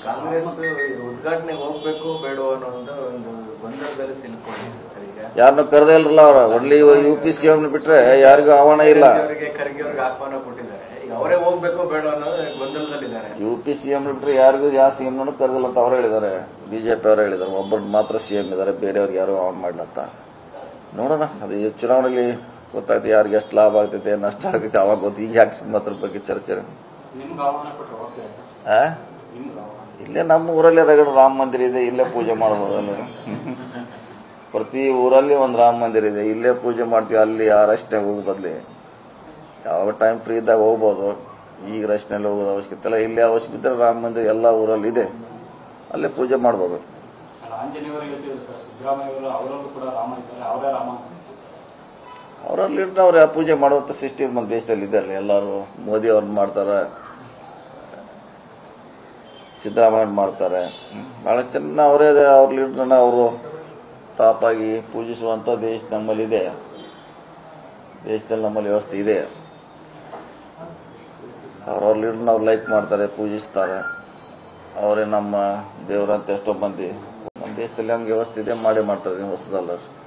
ಕಾಂಗ್ರೆಸ್ ಉದ್ಘಾಟನೆಗೆ ಹೋಗ್ಬೇಕು ಬೇಡವೋ ಅನ್ನೋ ಒಂದು ಒಂದು ಗೊಂದಲದಲ್ಲಿ ಸಿಲುಕೊಂಡಿದೆ ಸರ್ ಈಗ ಯಾರನ್ನೂ ಕರೆದೇ ಇಲ್ರಲ್ಲ ಅವ್ರ ಒಳ್ಳೆ ಯು ಪಿ ಸಿ ಎಂ ಬಿಟ್ರೆ ಯಾರಿಗೂ ಆಹ್ವಾನ ಇಲ್ಲ ಅವರಿಗೆ ಖರ್ಗೆ ಅವ್ರಿಗೆ ಆಹ್ವಾನ ಕೊಟ್ಟಿದ್ದಾರೆ ಈಗ ಅವರೇ ಹೋಗ್ಬೇಕು ಬೇಡ ಅನ್ನೋದು ಗೊಂದಲದಲ್ಲಿದ್ದಾರೆ ಯು ಪಿ ಸಿ ಎಂ ಬಿಟ್ರೆ ಯಾರಿಗೂ ಯಾವ ಸಿ ಎಂ ಕರೆದಿಲ್ಲ ಅಂತ ಅವ್ರು ಹೇಳಿದ್ದಾರೆ ಬಿಜೆಪಿ ಅವರು ಹೇಳಿದ್ದಾರೆ ಒಬ್ಬರು ಮಾತ್ರ ಸಿ ಎಂ ಇದ್ದಾರೆ ಬೇರೆಯವ್ರಿಗೆ ಯಾರು ಆನ್ ಮಾಡ್ಲತ್ತ ನೋಡೋಣ ಅದು ಈ ಚುನಾವಣೆಯಲ್ಲಿ ಗೊತ್ತಾಗ್ತದೆ ಯಾರಿಗೆ ಎಷ್ಟು ಲಾಭ ಆಗ್ತೈತೆ ನಷ್ಟ ಆಗ್ತೈತೆ ಅವಾಗ ಗೊತ್ತು ಈಗ ಯಾಕೆ ಸುಮ್ಮತ್ರ ಬಗ್ಗೆ ಚರ್ಚೆ ನಿಮ್ಗೆ ಆಹ್ವಾನ ಕೊಟ್ಟರೆ ಹೋಗ್ತೀರಾ ಸರ್ ಆ? ನಿಮ್ಗೆ ಆಹ್ವಾನ ಇಲ್ಲೇ ನಮ್ಮ ಊರಲ್ಲೇ ರಗಡ ರಾಮ ಮಂದಿರ ಇದೆ ಇಲ್ಲೇ ಪೂಜೆ ಮಾಡ್ಬೋದು ಅಲ್ಲಿ ಪ್ರತಿ ಊರಲ್ಲಿ ಒಂದು ರಾಮ ಮಂದಿರ ಇದೆ ಇಲ್ಲೇ ಪೂಜೆ ಮಾಡ್ತೀವಿ ಅಲ್ಲಿ ಆ ರಸ್ತೆಗೆ ಹೋಗಿ ಬದ್ಲಿ ಯಾವ ಟೈಮ್ ಫ್ರೀ ಇದ್ದಾಗ ಹೋಗ್ಬೋದು ಈಗ ರಸ್ತೆನಲ್ಲಿ ಹೋಗೋದು ಅವಶ್ಯಕತೆ ಇಲ್ಲ ಇಲ್ಲೇ ಅವಶ್ಯಕತೆ ಇದ್ರೆ ರಾಮ ಮಂದಿರ ಎಲ್ಲ ಊರಲ್ಲಿ ಇದೆ ಅಲ್ಲೇ ಪೂಜೆ ಮಾಡ್ಬೋದು ಅಲ್ಲ ಆಂಜನೇಯವರು ಹೇಳ್ತಿದ್ರು ಸರ್ ಸಿದ್ದರಾಮಯ್ಯ ಅವರು ಅವರಲ್ಲೂ ಕೂಡ ರಾಮ ಇದ್ದಾರೆ ಅವರೇ ರಾಮ ಅಂತ ಅವರಲ್ಲಿ ಅವ್ರು ಯಾವ ಪೂಜೆ ಮಾಡುವಂಥ ಸಿಸ್ಟಮ್ ನಮ್ಮ ದೇಶದಲ್ಲಿ ಇದೆ ಅಲ್ಲ ಎಲ್ಲರೂ ಮೋದಿ ಅವ್ರನ್ನ ಮಾಡ್ತಾರೆ ಸಿದ್ದರಾಮಯ್ಯ ಮಾಡ್ತಾರೆ ಹ್ಮ್. ಬಹಳ ಚೆನ್ನ ಅವರೇ ಅವ್ರ ಲೀಡ್ರನ್ನ ಅವರು ಟಾಪ್ ಆಗಿ ಪೂಜಿಸುವಂತ ದೇಶ ನಮ್ಮಲ್ಲಿದೆ ದೇಶದಲ್ಲಿ ನಮ್ಮಲ್ಲಿ ವ್ಯವಸ್ಥೆ ಇದೆ ಅವ್ರವ್ರ ಲೀಡ್ರನ್ನ ಅವ್ರು ಲೈಕ್ ಮಾಡ್ತಾರೆ ಪೂಜಿಸ್ತಾರೆ ಅವರೇ ನಮ್ಮ ದೇವರಂತ ಎಷ್ಟೋ ಮಂದಿ ನಮ್ಮ ದೇಶದಲ್ಲಿ ಹಂಗೆ ವ್ಯವಸ್ಥೆ ಇದೆ ಮಾಡೇ ಮಾಡ್ತಾರೆ ಹೊಸದಲ್ಲ